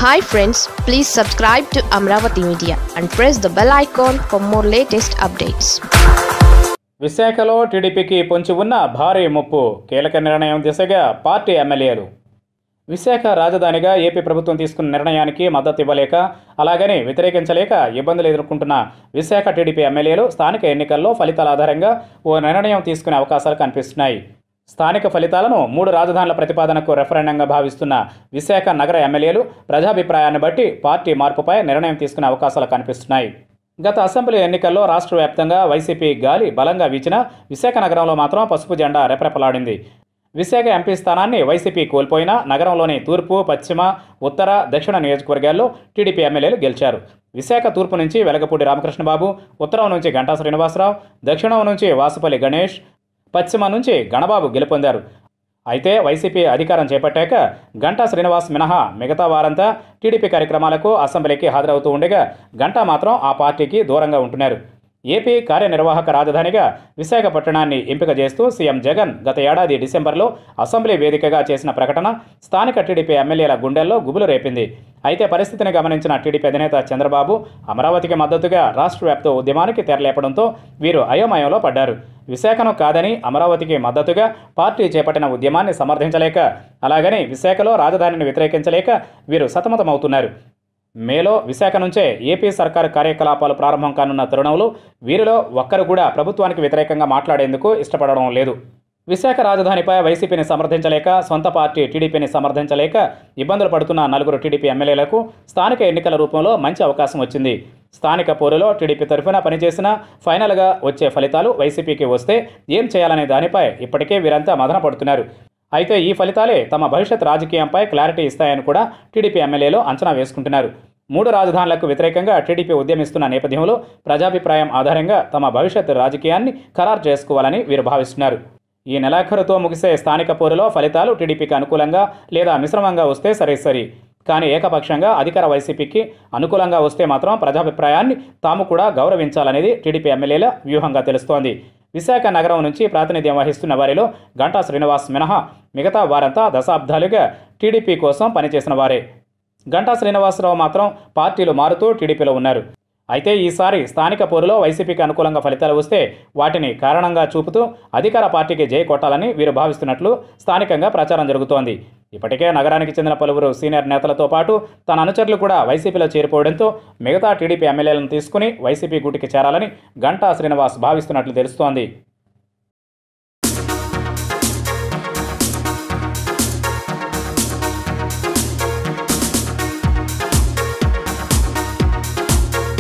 hi friends please subscribe to Amaravati media and press the bell icon for more latest updates విశాఖలో టీడీపీకి పొంచి ఉన్న భారీ ముప్పు కీలక నిర్ణయం దిశగా పార్టీ ఎమ్మెల్యేలు విశాఖ రాజధానిగా ఏపీ ప్రభుత్వం తీసుకున్న నిర్ణయానికి మద్దతు ఇవ్వలేక అలాగని వ్యతిరేకించలేక ఇబ్బందులు ఎదుర్కొంటున్న విశాఖ టీడీపీ ఎమ్మెల్యేలు స్థానిక ఎన్నికల్లో ఫలితాల ఆధారంగా ఓ నిర్ణయం తీసుకునే అవకాశాలు కనిపిస్తున్నాయి స్థానిక ఫలితాలను మూడు రాజధానుల ప్రతిపాదనకు రెఫరెండంగా భావిస్తున్న విశాఖ నగర ఎమ్మెల్యేలు ప్రజాభిప్రాయాన్ని బట్టి పార్టీ మార్పుపై నిర్ణయం తీసుకునే అవకాశాలు కనిపిస్తున్నాయి గత అసెంబ్లీ ఎన్నికల్లో రాష్ట్ర వ్యాప్తంగా వైసీపీ గాలి బలంగా వీచిన విశాఖ నగరంలో మాత్రం పసుపు జెండా రెపరెపలాడింది విశాఖ ఎంపీ స్థానాన్ని వైసీపీ కోల్పోయినా నగరంలోని తూర్పు పశ్చిమ ఉత్తర దక్షిణ నియోజకవర్గాల్లో టీడీపీ ఎమ్మెల్యేలు గెలిచారు విశాఖ తూర్పు నుంచి వెలగపూడి రామకృష్ణబాబు ఉత్తరం నుంచి గంటా శ్రీనివాసరావు దక్షిణం నుంచి వాసుపల్లి గణేష్ పశ్చిమ నుంచి గణబాబు గెలుపొందారు అయితే వైసీపీ అధికారం చేపట్టాక గంటా శ్రీనివాస్ మినహా మిగతా వారంతా టీడీపీ కార్యక్రమాలకు అసెంబ్లీకి హాజరవుతూ ఉండగా గంటా మాత్రం ఆ పార్టీకి దూరంగా ఉంటున్నారు ఏపీ కార్యనిర్వాహక రాజధానిగా విశాఖపట్టణాన్ని ఎంపిక చేస్తూ సీఎం జగన్ గత ఏడాది డిసెంబర్లో అసెంబ్లీ వేదికగా చేసిన ప్రకటన స్థానిక టీడీపీ ఎమ్మెల్యేల గుండెల్లో గుబులు రేపింది అయితే పరిస్థితిని గమనించిన టీడీపీ అధినేత చంద్రబాబు అమరావతికి మద్దతుగా రాష్ట్ర వ్యాప్త ఉద్యమానికి తెరలేపడంతో వీరు అయోమయంలో పడ్డారు విశాఖను కాదని అమరావతికి మద్దతుగా పార్టీ చేపట్టిన ఉద్యమాన్ని సమర్థించలేక అలాగని విశాఖలో రాజధానిని వ్యతిరేకించలేక వీరు సతమతమవుతున్నారు మేలో విశాఖ నుంచే ఏపీ సర్కారు కార్యకలాపాలు ప్రారంభం కానున్న తరుణంలో వీరిలో ఒక్కరు కూడా ప్రభుత్వానికి వ్యతిరేకంగా మాట్లాడేందుకు ఇష్టపడడం లేదు విశాఖ రాజధానిపై వైసీపీని సమర్థించలేక సొంత పార్టీ టీడీపీని సమర్థించలేక ఇబ్బందులు పడుతున్న నలుగురు టీడీపీ ఎమ్మెల్యేలకు స్థానిక ఎన్నికల రూపంలో మంచి అవకాశం వచ్చింది స్థానిక పోరులో టీడీపీ తరఫున పనిచేసిన ఫైనల్గా వచ్చే ఫలితాలు వైసీపీకి వస్తే ఏం చేయాలనే దానిపై ఇప్పటికే వీరంతా మదన పడుతున్నారు అయితే ఈ ఫలితాలే తమ భవిష్యత్ రాజకీయంపై క్లారిటీ ఇస్తాయని కూడా టీడీపీ ఎమ్మెల్యేలు అంచనా వేసుకుంటున్నారు మూడు రాజధానులకు వ్యతిరేకంగా టీడీపీ ఉద్యమిస్తున్న నేపథ్యంలో ప్రజాభిప్రాయం ఆధారంగా తమ భవిష్యత్ రాజకీయాన్ని ఖరారు చేసుకోవాలని వీరు భావిస్తున్నారు ఈ నెలాఖరుతో ముగిసే స్థానిక పోరులో ఫలితాలు టీడీపీకి అనుకూలంగా లేదా మిశ్రమంగా వస్తే సరే సరి కానీ ఏకపక్షంగా అధికార వైసీపీకి అనుకూలంగా వస్తే మాత్రం ప్రజాభిప్రాయాన్ని తాము కూడా గౌరవించాలనేది టీడీపీ ఎమ్మెల్యేల వ్యూహంగా తెలుస్తోంది విశాఖ నగరం నుంచి ప్రాతినిధ్యం వహిస్తున్న వారిలో గంటా శ్రీనివాస్ మినహా మిగతా వారంతా దశాబ్దాలుగా టీడీపీ కోసం పనిచేసిన వారే గంటా శ్రీనివాసరావు మాత్రం పార్టీలు మారుతూ టీడీపీలో ఉన్నారు అయితే ఈసారి స్థానిక పోరులో వైసీపీకి అనుకూలంగా ఫలితాలు వస్తే వాటిని కారణంగా చూపుతూ అధికార పార్టీకి జై కొట్టాలని వీరు భావిస్తున్నట్లు స్థానికంగా ప్రచారం జరుగుతోంది ఇప్పటికే నగరానికి చెందిన పలువురు సీనియర్ నేతలతో పాటు తన అనుచరులు కూడా వైసీపీలో చేరిపోవడంతో మిగతా టీడీపీ ఎమ్మెల్యేలను తీసుకుని వైసీపీ గూటికి చేరాలని గంటా శ్రీనివాస్ భావిస్తున్నట్లు తెలుస్తోంది